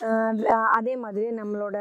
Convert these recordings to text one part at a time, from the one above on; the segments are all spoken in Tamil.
அஹ் அதே மாதிரி நம்மளோட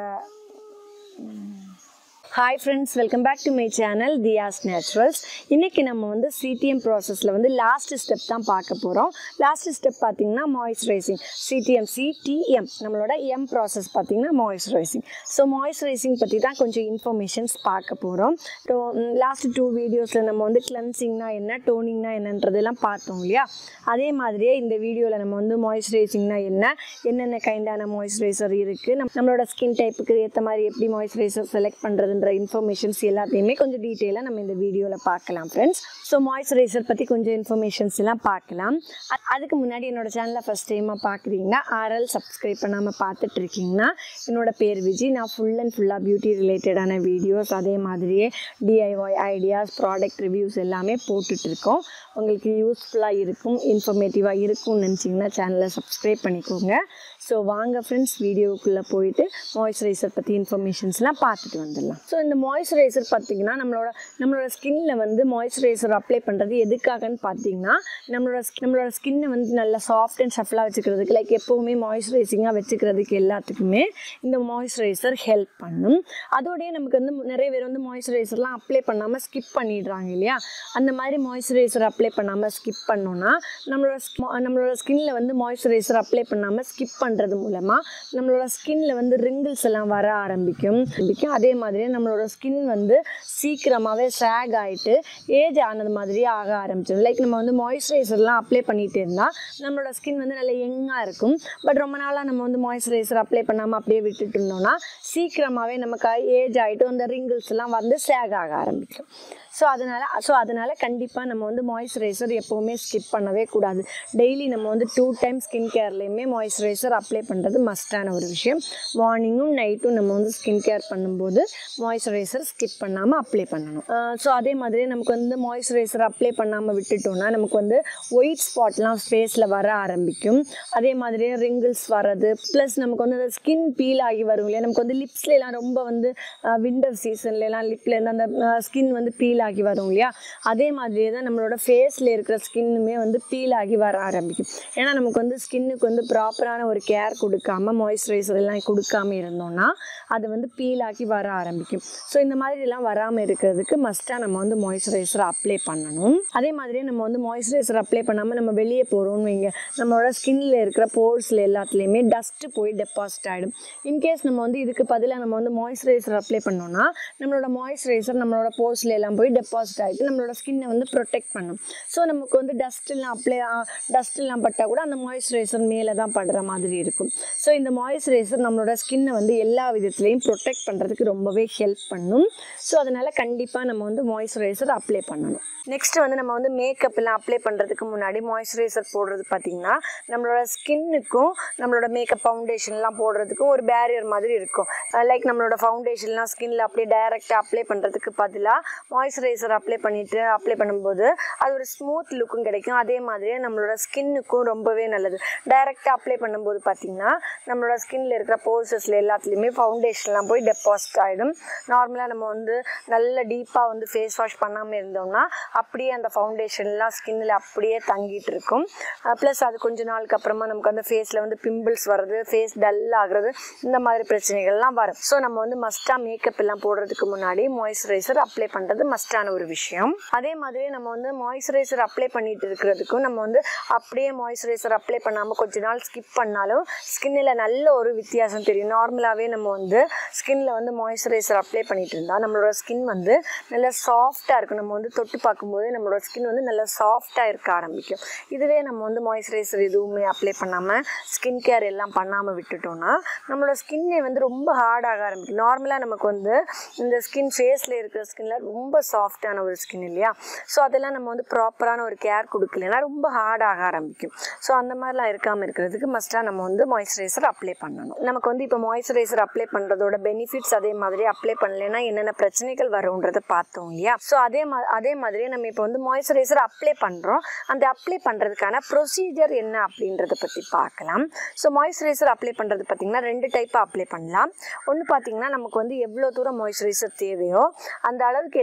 hi friends welcome back to my channel Thiya's Naturals இன்றைக்கி நம்ம வந்து சிடிஎம் ப்ராசஸில் வந்து லாஸ்ட் ஸ்டெப் தான் பார்க்க போகிறோம் லாஸ்ட் ஸ்டெப் பார்த்திங்கன்னா மாய்ஸ்சரைசிங் சிடிஎம் சிடிஎம் நம்மளோட எம் ப்ராசஸ் பார்த்திங்கன்னா மாய்ஸ்சரைசிங் ஸோ மாய்ஸ்சரைசிங் பற்றி தான் கொஞ்சம் இன்ஃபர்மேஷன்ஸ் பார்க்க போகிறோம் ஸோ லாஸ்ட் டூ வீடியோஸில் நம்ம வந்து கிளென்சிங்னா என்ன டோனிங்னா என்னன்றதெல்லாம் பார்த்தோம் இல்லையா அதே மாதிரியே இந்த வீடியோவில் நம்ம வந்து மாய்ஸ்சரைசிங்னா என்ன என்னென்ன கைண்டான மாய்ஸ்சரைசர் இருக்குது நம் நம்மளோட ஸ்கின் டைப்புக்கு ஏற்ற மாதிரி எப்படி மாய்ஸ்சரைசர் செலக்ட் பண்ணுறதுன்ற இன்ஃபர்மேஷன்ஸ் எல்லாத்தையுமே கொஞ்சம் டீட்டெயிலாக நம்ம இந்த வீடியோவில் பார்க்கலாம் ஃப்ரெண்ட்ஸ் ஸோ மாய்ஸ்சரைசர் பற்றி கொஞ்சம் இன்ஃபர்மேஷன்ஸ் எல்லாம் பார்க்கலாம் அ- அதுக்கு முன்னாடி என்னோட சேனலை ஃபஸ்ட் டைமாக பார்க்குறீங்கன்னா ஆர்எல் சப்ஸ்கிரைப் பண்ணாமல் பார்த்துட்டு இருக்கீங்கன்னா என்னோட பேர் விஜய் நான் ஃபுல் அண்ட் ஃபுல்லாக பியூட்டி ரிலேட்டடான வீடியோஸ் அதே மாதிரியே டிஐஒய் ஐடியாஸ் ப்ராடக்ட் ரிவ்யூஸ் எல்லாமே போட்டுட்ருக்கோம் உங்களுக்கு யூஸ்ஃபுல்லாக இருக்கும் இன்ஃபர்மேட்டிவாக இருக்கும்னு நினச்சிங்கன்னா சேனலை சப்ஸ்கிரைப் பண்ணிக்கோங்க ஸோ வாங்க ஃப்ரெண்ட்ஸ் வீடியோக்குள்ளே போயிட்டு மாய்ஸ்சரைசர் பற்றி இன்ஃபர்மேஷன்ஸ்லாம் பார்த்துட்டு வந்துடலாம் ஸோ இந்த மாய்ஸ்சரைசர் பார்த்தீங்கன்னா நம்மளோட நம்மளோட ஸ்கின்ல வந்து மாய்ஸ்சரைசர் அப்ளை பண்ணுறது எதுக்காகன்னு பார்த்தீங்கன்னா நம்மளோட skin- நம்மளோட ஸ்கின்னை வந்து நல்லா சாஃப்ட் அண்ட் ஷஃப்லாக வச்சுக்கிறதுக்கு லைக் எப்போவுமே மாய்ஸ்சரைசிங்காக வச்சுக்கிறதுக்கு எல்லாத்துக்குமே இந்த மாய்ஸ்சரைசர் ஹெல்ப் பண்ணும் அதோடய நமக்கு வந்து நிறைய பேர் வந்து மாய்ஸ்சரைசர்லாம் அப்ளை பண்ணாமல் ஸ்கிப் பண்ணிடுறாங்க இல்லையா அந்த மாதிரி மாய்ஸ்சரைசர் அப்ளை பண்ணாமல் ஸ்கிப் பண்ணோன்னா நம்மளோட skin- நம்மளோட ஸ்கின்ல வந்து மாய்ஸ்சரைசர் அப்ளை பண்ணாமல் ஸ்கிப் பண்ணுறது மூலமாக நம்மளோட ஸ்கின்ல வந்து ரிங்கிள்ஸ் எல்லாம் வர ஆரம்பிக்கும் ஆரம்பிக்கும் அதே மாதிரி நம்மளோட ஸ்கின் வந்து சீக்கிரமாகவே ஷேக் ஆகிட்டு ஏஜ் ஆனது மாதிரியே ஆக ஆரம்பிச்சிடும் லைக் நம்ம வந்து மாய்ஸ்சரைசர்லாம் அப்ளை பண்ணிட்டு இருந்தால் நம்மளோட ஸ்கின் வந்து நல்ல யங்காக இருக்கும் பட் ரொம்ப நாளாக நம்ம வந்து மாய்ஸ்சரைசர் அப்ளை பண்ணாமல் அப்படியே விட்டுட்டு இருந்தோம்னா சீக்கிரமாகவே நமக்கு ஏஜ் ஆகிட்டு அந்த ரிங்கிள்ஸ் எல்லாம் வந்து ஷேக் ஆக ஆரம்பிக்கும் ஸோ அதனால் ஸோ அதனால் கண்டிப்பாக நம்ம வந்து மாய்ஸ்சரைசர் எப்போவுமே ஸ்கிப் பண்ணவே கூடாது டெய்லி நம்ம வந்து டூ டைம் ஸ்கின் கேர்லேயுமே மாய்ஸ்சரைசர் அப்ளை பண்ணுறது மஸ்டான ஒரு விஷயம் மார்னிங்கும் நைட்டும் நம்ம வந்து ஸ்கின் கேர் பண்ணும்போது மாய்ஸ்சரைசர் ஸ்கிப் பண்ணாமல் அப்ளை பண்ணணும் ஸோ அதே மாதிரி நமக்கு வந்து மாய்ஸ்சரைசர் அப்ளை பண்ணாமல் விட்டுட்டோம்னா நமக்கு வந்து ஒயிட் ஸ்பாட்லாம் ஃபேஸில் வர ஆரம்பிக்கும் அதே மாதிரியே ரிங்கிள்ஸ் வர்றது ப்ளஸ் நமக்கு வந்து அந்த ஸ்கின் பீல் ஆகி வரும் இல்லையா நமக்கு வந்து லிப்ஸ்ல எல்லாம் ரொம்ப வந்து விண்டர் சீசன்லலாம் லிப்ல இருந்து அந்த ஸ்கின் வந்து பீல் ஆகி வரும் இல்லையா அதே மாதிரியே தான் நம்மளோட ஃபேஸில் இருக்கிற ஸ்கின்னுமே வந்து பீல் ஆகி வர ஆரம்பிக்கும் ஏன்னா நமக்கு வந்து ஸ்கின்னுக்கு வந்து ப்ராப்பரான ஒரு கேர் கொடுக்காம மாய்ஸ்சரைசர் எல்லாம் கொடுக்காம இருந்தோம்னா அது வந்து பீல் ஆகி வர ஆரம்பிக்கும் ஸோ இந்த மாதிரிலாம் வராமல் இருக்கிறதுக்கு மஸ்ட்டாக நம்ம வந்து மாய்ஸ்சரைசர் அப்ளை பண்ணணும் அதே மாதிரியே நம்ம வந்து மாய்ஸ்சரைசர் அப்ளை பண்ணாமல் நம்ம வெளியே போகிறோம்னு வைங்க நம்மளோட ஸ்கின்ல இருக்கிற போர்ஸில் எல்லாத்துலேயுமே டஸ்ட்டு போய் டெபாசிட் ஆகிடும் இன்கேஸ் நம்ம வந்து இதுக்கு பதிலாக நம்ம வந்து மாய்ஸ்சரைசர் அப்ளை பண்ணோம்னா நம்மளோட மாய்ஸ்சரைசர் நம்மளோட போர்ஸில் எல்லாம் போய் டெபாசிட் ஆகிட்டு நம்மளோட ஸ்கின்னை வந்து ப்ரொடெக்ட் பண்ணும் ஸோ நமக்கு வந்து டஸ்ட்லாம் அப்ளை டஸ்ட்லாம் பட்டால் கூட அந்த மாய்ஸ்சரைசர் மேலே தான் படுற மாதிரி இருக்கும் ஸோ இந்த மாய்ஸ்சரைசர் நம்மளோட ஸ்கின்னை வந்து எல்லா விதத்துலேயும் ப்ரொடெக்ட் பண்ணுறதுக்கு ரொம்பவே ஹெல்ப் பண்ணும் ஸோ அதனால் கண்டிப்பாக நம்ம வந்து மாய்ஸ்சரைசர் அப்ளை பண்ணணும் நெக்ஸ்ட் வந்து நம்ம வந்து மேக்கப் எல்லாம் அப்ளை பண்ணுறதுக்கு முன்னாடி மாய்ஸ்சரைசர் போடுறது பார்த்திங்கன்னா நம்மளோட ஸ்கின்னுக்கும் நம்மளோட மேக்கப் ஃபவுண்டேஷன்லாம் போடுறதுக்கும் ஒரு பேரியர் மாதிரி இருக்கும் லைக் நம்மளோட ஃபவுண்டேஷன்லாம் ஸ்கின்ல அப்படியே டைரெக்டாக அப்ளை பண்ணுறதுக்கு பதிலாக மாய்ஸ்சரைசர் அப்ளை பண்ணிவிட்டு அப்ளை பண்ணும்போது அது ஒரு ஸ்மூத் லுக்கும் கிடைக்கும் அதே மாதிரியே நம்மளோட ஸ்கின்னுக்கும் ரொம்பவே நல்லது டைரெக்டாக அப்ளை பண்ணும்போது பார்த்திங்கன்னா நம்மளோட ஸ்கின்ல இருக்கிற போர்சஸில் எல்லாத்துலேயுமே ஃபவுண்டேஷன்லாம் போய் டெபாசிட் ஆகிடும் நார்மலாக நம்ம வந்து நல்ல டீப்பாக வந்து ஃபேஸ் வாஷ் பண்ணாமல் இருந்தோம்னா அப்படியே அந்த ஃபவுண்டேஷன்லாம் ஸ்கின்னில் அப்படியே தங்கிட்டு இருக்கும் ப்ளஸ் அது கொஞ்ச நாளுக்கு அப்புறமா நமக்கு அந்த ஃபேஸில் வந்து பிம்பிள்ஸ் வர்றது ஃபேஸ் டல் ஆகுறது இந்த மாதிரி பிரச்சனைகள்லாம் வரும் ஸோ நம்ம வந்து மஸ்ட்டாக மேக்கப் எல்லாம் போடுறதுக்கு முன்னாடி மாய்ஸ்சரைசர் அப்ளை பண்ணுறது மஸ்டான ஒரு விஷயம் அதே மாதிரி நம்ம வந்து மாய்ஸ்சரைசர் அப்ளை பண்ணிட்டு இருக்கிறதுக்கும் நம்ம வந்து அப்படியே மாய்ஸ்சரைசர் அப்ளை பண்ணாமல் கொஞ்ச நாள் ஸ்கிப் பண்ணாலும் ஸ்கின்னில் நல்ல ஒரு வித்தியாசம் தெரியும் நார்மலாகவே நம்ம வந்து ஸ்கின்ல வந்து மாய்ஸ்சரைசர் அப்ளை பண்ணிட்டு இருந்தால் நம்மளோட ஸ்கின் வந்து நல்லா சாஃப்டாக இருக்கும் நம்ம வந்து தொட்டு பார்க்கும்போது நம்மளோட ஸ்கின் வந்து நல்லா சாஃப்டாக இருக்க ஆரம்பிக்கும் இதுவே நம்ம வந்து மாய்ஸ்சரைசர் எதுவுமே அப்ளை பண்ணாமல் ஸ்கின் கேர் எல்லாம் பண்ணாமல் விட்டுட்டோம்னா நம்மளோட ஸ்கின்னே வந்து ரொம்ப ஹார்டாக ஆரம்பிக்கும் நார்மலாக நமக்கு வந்து இந்த ஸ்கின் ஃபேஸில் இருக்கிற ஸ்கின்ல ரொம்ப சாஃப்டான ஒரு ஸ்கின் இல்லையா ஸோ அதெல்லாம் நம்ம வந்து ப்ராப்பரான ஒரு கேர் கொடுக்கலனா ரொம்ப ஹார்டாக ஆரம்பிக்கும் ஸோ அந்த மாதிரிலாம் இருக்காமல் இருக்கிறதுக்கு மஸ்ட்டாக நம்ம வந்து மாய்ஸ்சரைசர் அப்ளை பண்ணணும் நமக்கு வந்து இப்போ மாய்ஸ்சரைசர் அப்ளை பண்ணுறதோட பெனிஃபிட்ஸ் அதே மாதிரி அப்ளை பண்ணலைன்னா என்னென்ன பிரச்சனைகள் வரும்ன்றதை பார்த்தோம் இல்லையா ஸோ அதே மா அதே மாதிரியே நம்ம இப்போ வந்து மாய்ஸ்சரைசர் அப்ளை பண்ணுறோம் அந்த அப்ளை பண்ணுறதுக்கான ப்ரொசீஜர் என்ன அப்படின்றத பற்றி பார்க்கலாம் ஸோ மாய்ஸ்சரைசர் அப்ளை பண்ணுறது பார்த்திங்கன்னா ரெண்டு டைப்பாக அப்ளை பண்ணலாம் ஒன்று பார்த்திங்கன்னா நமக்கு வந்து எவ்வளோ தூரம் மாய்ஸ்சரைசர் தேவையோ அந்த அளவுக்கு எடுத்ததுக்கப்புறம்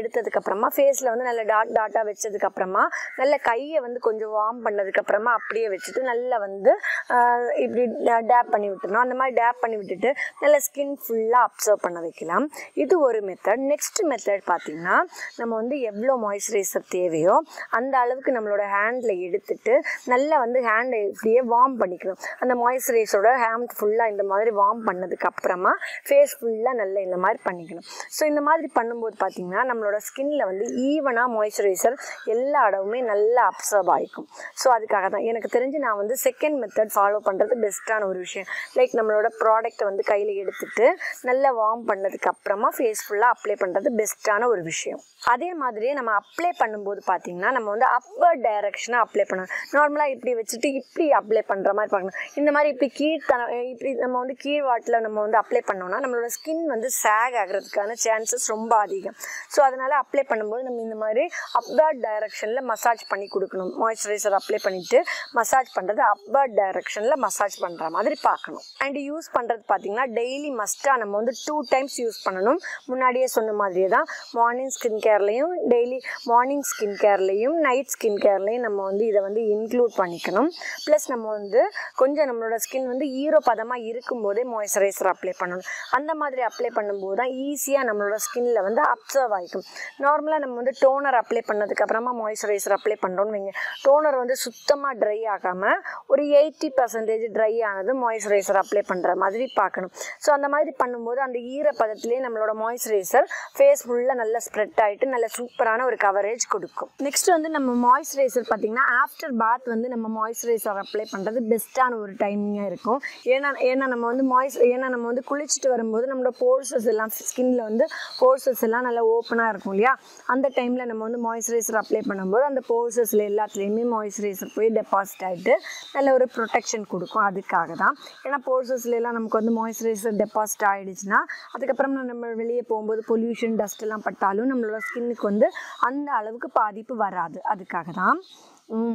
பண்ணதுக்கப்புறமா ஃபேஸில் வந்து நல்ல டாட் டாட்டாக வச்சதுக்கப்புறமா நல்ல கையை வந்து கொஞ்சம் வார்ம் பண்ணதுக்கப்புறமா அப்படியே வச்சுட்டு நல்லா வந்து ஆஹ், இப்படி டேப் பண்ணி விட்டுறணும் அந்த மாதிரி டேப் பண்ணி விட்டுட்டு நல்ல ஸ்கின் ஃபுல்லாக அப்சர்வ் பண்ண வைக்கலாம் இது ஒரு மெத்தட் நெக்ஸ்ட் மெத்தட் பார்த்திங்கன்னா நம்ம வந்து எவ்வளோ மாய்ஸ்சரைசர் தேவையோ அந்த அளவுக்கு நம்மளோட ஹேண்டில் எடுத்துட்டு நல்லா வந்து ஹேண்டை இப்படியே வார்ம் பண்ணிக்கணும் அந்த மாய்ஸ்சரைசரோட ஹேண்ட் ஃபுல்லாக இந்த மாதிரி வார்ம் பண்ணதுக்கு அப்புறமா ஃபேஸ் ஃபுல்லாக நல்லா இந்த மாதிரி பண்ணிக்கணும் ஸோ இந்த மாதிரி பண்ணும்போது பார்த்திங்கன்னா நம்மளோட ஸ்கின்ல வந்து ஈவனாக மாய்ஸ்சரைசர் எல்லா இடமுமே நல்லா அப்சர்வ் ஆகிக்கும் ஸோ அதுக்காக தான் எனக்கு தெரிஞ்சு நான் வந்து செகண்ட் மெத்தட் ஃபாலோ பண்ணுறது பெஸ்ட்டான ஒரு விஷயம் லைக் நம்மளோட ப்ராடக்ட்டை வந்து கையில் எடுத்துட்டு நல்லா வார்ம் பண்ணதுக்கு அப்புறமா ஃபேஸ் ஃபுல்லாக அப்ளை பண்ணுறது பெஸ்ட்டான ஒரு விஷயம் அதே மாதிரியே நம்ம அப்ளை பண்ணும்போது பார்த்திங்கன்னா நம்ம வந்து அப்பர் டைரக்ஷனாக அப்ளை பண்ணணும் நார்மலாக இப்படி வச்சுட்டு இப்படி அப்ளை பண்ணுற மாதிரி பார்க்கணும் இந்த மாதிரி இப்படி கீழ்த்தன இப்படி நம்ம வந்து கீழ் வாட்டில் நம்ம வந்து அப்ளை பண்ணோம்னா நம்மளோட ஸ்கின் வந்து சேக் ஆகிறதுக்கான சான்சஸ் ரொம்ப அதிகம் ஸோ அதனால் அப்ளை பண்ணும்போது நம்ம இந்த மாதிரி அப்பர் டைரக்ஷனில் மசாஜ் பண்ணி கொடுக்கணும் மாய்ஸ்சரைசர் அப்ளை பண்ணிவிட்டு மசாஜ் பண்ணுறது அப்பர் டைரக்ஷனில் மசாஜ் பண்ணுற மாதிரி பார்க்கணும் அண்ட் யூஸ் பண்ணுறது பார்த்திங்கன்னா டெய்லி மஸ்ட்டாக நம்ம வந்து டூ டைம்ஸ் யூஸ் பண்ணணும் முன்னாடியே சொன்ன மாதிரியே தான் மார்னிங் ஸ்கின் கேர்லேயும் டெய்லி மார்னிங் ஸ்கின் கேர்லேயும் நைட் ஸ்கின் கேர்லேயும் நம்ம வந்து இதை வந்து இன்க்ளூட் பண்ணிக்கணும் ப்ளஸ் நம்ம வந்து கொஞ்சம் நம்மளோட ஸ்கின் வந்து ஈரப்பதமாக இருக்கும்போதே மாய்ஸ்சரைசர் அப்ளை பண்ணணும் அந்த மாதிரி அப்ளை பண்ணும்போது தான் ஈஸியாக நம்மளோட ஸ்கின்ல வந்து அப்சர்வ் ஆகிக்கும் நார்மலாக நம்ம வந்து டோனர் அப்ளை பண்ணதுக்கப்புறமா மாய்ஸ்சரைசர் அப்ளை பண்ணுறோம்னு வைங்க டோனர் வந்து சுத்தமாக ட்ரை ஆகாமல் ஒரு எயிட்டி பர்சன்டேஜ் ட்ரை ஆனது மாய்ஸ்சரைசர் அப்ளை பண்ணுற மாதிரி பார்க்கணும் ஸோ அந்த மாதிரி பண்ணும்போது அந்த ஈரப்பதத்திலே நம்மளோட மாய்ஸ்சரைசர் ஃபேஸ் ஃபுல்லாக நல்லா ஸ்ப்ரெட் ஆகிட்டு நல்ல சூப்பரான ஒரு கவரேஜ் கொடுக்கும் நெக்ஸ்ட் வந்து நம்ம மாய்ஸ்சரைசர் பார்த்திங்கன்னா ஆஃப்டர் பாத் வந்து நம்ம மாய்ஸ்சரைசர் அப்ளை பண்ணுறது பெஸ்ட்டான ஒரு டைமிங்காக இருக்கும் ஏன்னா ஏன்னா நம்ம வந்து மாய்ஸ் ஏன்னா நம்ம வந்து குளிச்சுட்டு வரும்போது நம்மளோட போர்சஸ் எல்லாம் ஸ்கின்ல வந்து போர்சஸ் எல்லாம் நல்லா ஓப்பனாக இருக்கும் இல்லையா அந்த டைமில் நம்ம வந்து மாய்ஸ்சரைசர் அப்ளை பண்ணும்போது அந்த போர்சஸில் எல்லாத்துலேயுமே மாய்ஸ்சரைசர் போய் டெபாசிட் ஆகிட்டு நல்ல ஒரு ப்ரொடெக்ஷன் கொடுக்கும் அதுக்காக தான் ஏன்னா போர்சஸ்ல எல்லாம் நமக்கு வந்து மாய்ஸ்சரைசர் டெபாசிட் ஆகிடுச்சுன்னா அதுக்கப்புறம் நம்ம வெளியே போகும்போது பொல்யூஷன் டஸ்ட் எல்லாம் பட்டாலும் நம்மளோட ஸ்கின்னுக்கு வந்து அந்த அளவுக்கு பாதிப்பு வராது அதுக்காக தான் உம்.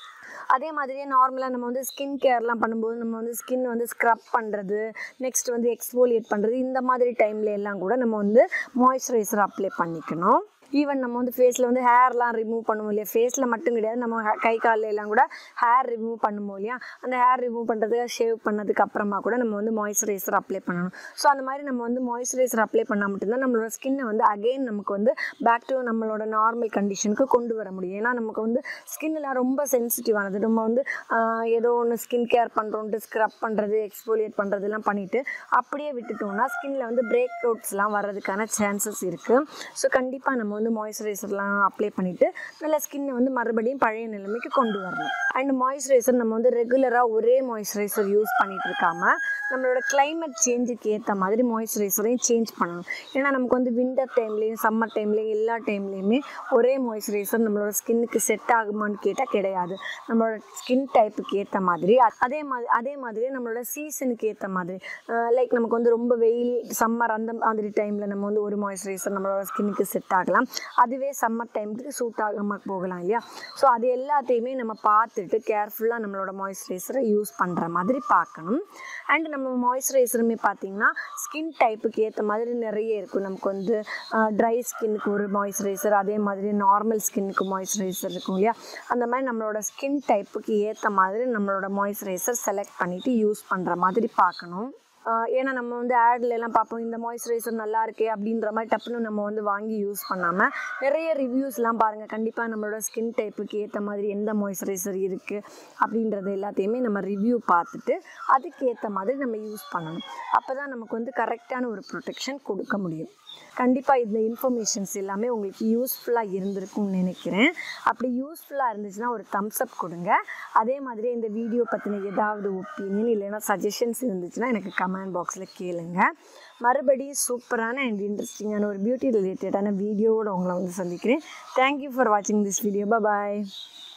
அதே மாதிரியே நார்மலாக நம்ம வந்து ஸ்கின் கேர்லாம் பண்ணும்போது நம்ம வந்து ஸ்கின் வந்து ஸ்க்ரப் பண்ணுறது நெக்ஸ்ட் வந்து எக்ஸ்ஃபோலியேட் பண்ணுறது இந்த மாதிரி டைம்ல எல்லாம் கூட நம்ம வந்து மாய்ஸ்சரைசர் அப்ளை பண்ணிக்கணும் ஈவன் நம்ம வந்து ஃபேஸில் வந்து ஹேர்லாம் ரிமூவ் பண்ணுவோம் இல்லையா ஃபேஸில் மட்டும் கிடையாது நம்ம ha- கை காலில் எல்லாம் கூட ஹேர் ரிமூவ் பண்ணுவோம் இல்லையா அந்த ஹேர் ரிமூவ் பண்ணுறதுக்கு ஷேவ் பண்ணதுக்கு அப்புறமா கூட நம்ம வந்து மாய்ஸ்சரைசர் அப்ளை பண்ணணும் ஸோ அந்த மாதிரி நம்ம வந்து மாய்ஸ்சரைசர் அப்ளை பண்ணால் மட்டும்தான் நம்மளோட ஸ்கின்னை வந்து அகெயின் நமக்கு வந்து பேக் டு நம்மளோட நார்மல் கண்டிஷனுக்கு கொண்டு வர முடியும் ஏன்னா நமக்கு வந்து ஸ்கின்லாம் ரொம்ப சென்சிட்டிவானது நம்ம வந்து ஆஹ், ஏதோ ஒன்று ஸ்கின் கேர் பண்ணுறோன்ட்டு ஸ்க்ரப் பண்ணுறது எக்ஸ்போலியேட் பண்ணுறதுலாம் பண்ணிவிட்டு அப்படியே விட்டுட்டோம்னா ஸ்கின்ல வந்து பிரேக் அவுட்ஸ்லாம் வர்றதுக்கான சான்சஸ் இருக்குது ஸோ கண்டிப்பாக நம்ம வந்து மாய்ஸ்சரைசர்லாம் அப்ளை பண்ணிவிட்டு நல்ல ஸ்கின்னை வந்து மறுபடியும் பழைய நிலைமைக்கு கொண்டு வரணும் அண்ட் மாய்ஸ்சரைசர் நம்ம வந்து ரெகுலராக ஒரே மாய்ஸ்சரைசர் யூஸ் பண்ணிட்டு இருக்காம நம்மளோட climate சேஞ்சுக்கு ஏற்ற மாதிரி மாய்ஸ்சரைசரையும் சேஞ்ச் பண்ணணும் ஏன்னா நமக்கு வந்து விண்டர் டைம்லேயும் சம்மர் டைம்லேயும் எல்லா டைம்லேயுமே ஒரே மாய்ஸ்சரைசர் நம்மளோட ஸ்கின்னுக்கு செட் ஆகுமான்னு கேட்டால் கிடையாது நம்மளோட ஸ்கின் டைப்புக்கு ஏற்ற மாதிரி அ- அதே மாதிரி அதே மாதிரி நம்மளோட சீசனுக்கு ஏற்ற மாதிரி லைக் நமக்கு வந்து ரொம்ப வெயில் சம்மர் அந்த மாதிரி டைமில் நம்ம வந்து ஒரு மாய்ஸ்சரைசர் நம்மளோட ஸ்கின்னுக்கு செட் ஆகலாம் அதுவே சம்மர் டைமுக்கு சூட் ஆகாமல் போகலாம் இல்லையா ஸோ அது எல்லாத்தையுமே நம்ம பார்த்துட்டு கேர்ஃபுல்லாக நம்மளோட மாய்ஸ்சரைசரை யூஸ் பண்ணுற மாதிரி பார்க்கணும் அண்ட் நம்ம மாய்ஸ்சரைசருமே பார்த்தீங்கன்னா ஸ்கின் டைப்புக்கு ஏற்ற மாதிரி நிறைய இருக்கும் நமக்கு வந்து ட்ரை ஸ்கின்னுக்கு ஒரு மாய்ஸ்சரைசர் அதே மாதிரி நார்மல் ஸ்கின்னுக்கு மாய்ஸ்சரைசர் இருக்கும் இல்லையா அந்த மாதிரி நம்மளோட ஸ்கின் டைப்புக்கு ஏற்ற மாதிரி நம்மளோட மாய்ஸ்சரைசர் செலக்ட் பண்ணிவிட்டு யூஸ் பண்ணுற மாதிரி பார்க்கணும் ஆஹ் ஏன்னா நம்ம வந்து ஆட்ல எல்லாம் பார்ப்போம் இந்த மாய்ஸ்சரைசர் நல்லா இருக்கே அப்படின்ற மாதிரி டப்புன்னு நம்ம வந்து வாங்கி யூஸ் பண்ணாமல் நிறைய ரிவ்யூஸ்லாம் பாருங்கள் கண்டிப்பாக நம்மளோட ஸ்கின் டைப்புக்கு ஏற்ற மாதிரி எந்த மாய்ஸ்சரைசர் இருக்குது அப்படின்றது எல்லாத்தையுமே நம்ம ரிவ்யூ பார்த்துட்டு அதுக்கு ஏற்ற மாதிரி நம்ம யூஸ் பண்ணணும் அப்போ தான் நமக்கு வந்து கரெக்டான ஒரு ப்ரொடெக்ஷன் கொடுக்க முடியும் கண்டிப்பாக இந்த இன்ஃபர்மேஷன்ஸ் எல்லாமே உங்களுக்கு யூஸ்ஃபுல்லாக இருந்திருக்கும்னு நினைக்கிறேன் அப்படி யூஸ்ஃபுல்லாக இருந்துச்சுன்னா ஒரு தம்ஸ் அப் கொடுங்க அதே மாதிரி இந்த வீடியோ பற்றின ஏதாவது ஒப்பீனியன் இல்லைன்னா சஜஷன்ஸ் இருந்துச்சுன்னா எனக்கு கமெண்ட் பாக்ஸில் கேளுங்க மறுபடியும் சூப்பரான அண்ட் இன்ட்ரெஸ்டிங்கான ஒரு பியூட்டி ரிலேட்டடான வீடியோவோட உங்களை வந்து சந்திக்கிறேன் தேங்க்யூ ஃபார் வாட்சிங் திஸ் வீடியோ பாய்